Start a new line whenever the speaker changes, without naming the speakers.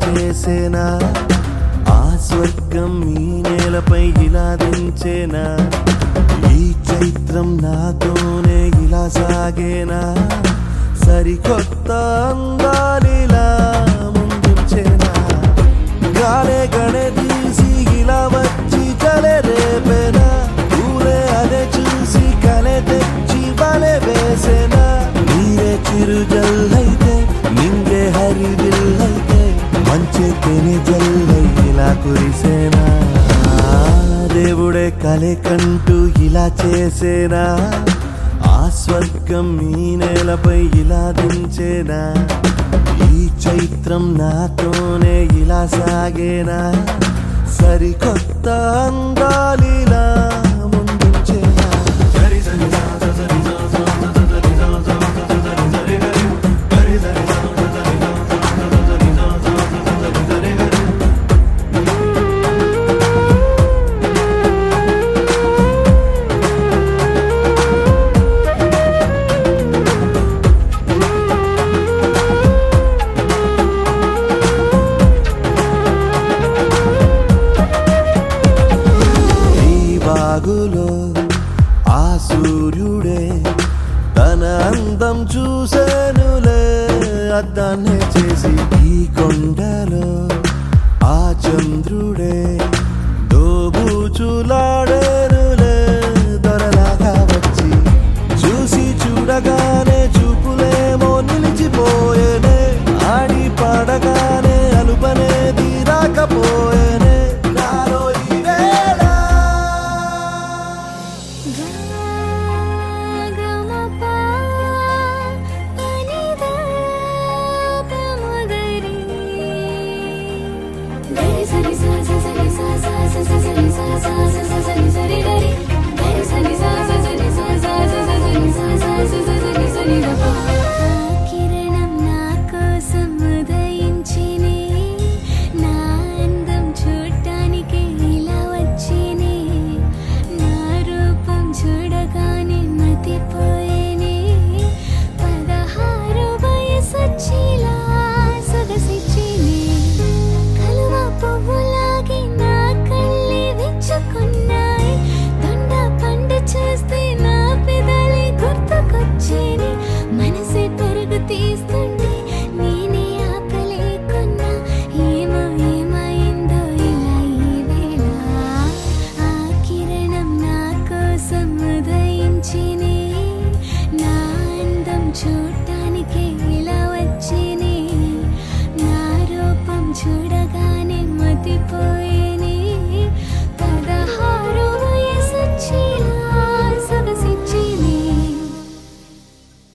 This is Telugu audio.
చేసేనా ఆ స్వర్గం ఈ నేలపై ఇలా దించేనా ఈ చైత్రం నాతోనే ఇలా సాగేనా సరికొత్త అందాలిలా ముందుంచేనా గాలే గడే తీసి ఇలా వచ్చి కలే రేపేనా ఊరే అదే చూసి కలే తెచ్చి బలే వేసేనా నీరే చిరు జల్లైతే నింగే హరిదిల్లైతే మంచి తెని జల్లై ఇలా కురిసేనా దేవుడే కలే కంటూ ఇలా చేసేనా ఆ స్వర్గం ఈ నేలపై ఇలా దించేనా ఈ చైత్రం నాతోనే ఇలా సాగేనా సరికొత్త అందాలిలా ముందుంచేనా ఈ బాగులో ఆ సూర్యుడే తన అందం చూసేనులే అద్దాన్నే చేసి ఈ కొండలో ఆ చంద్రుడే దోబూచులాడే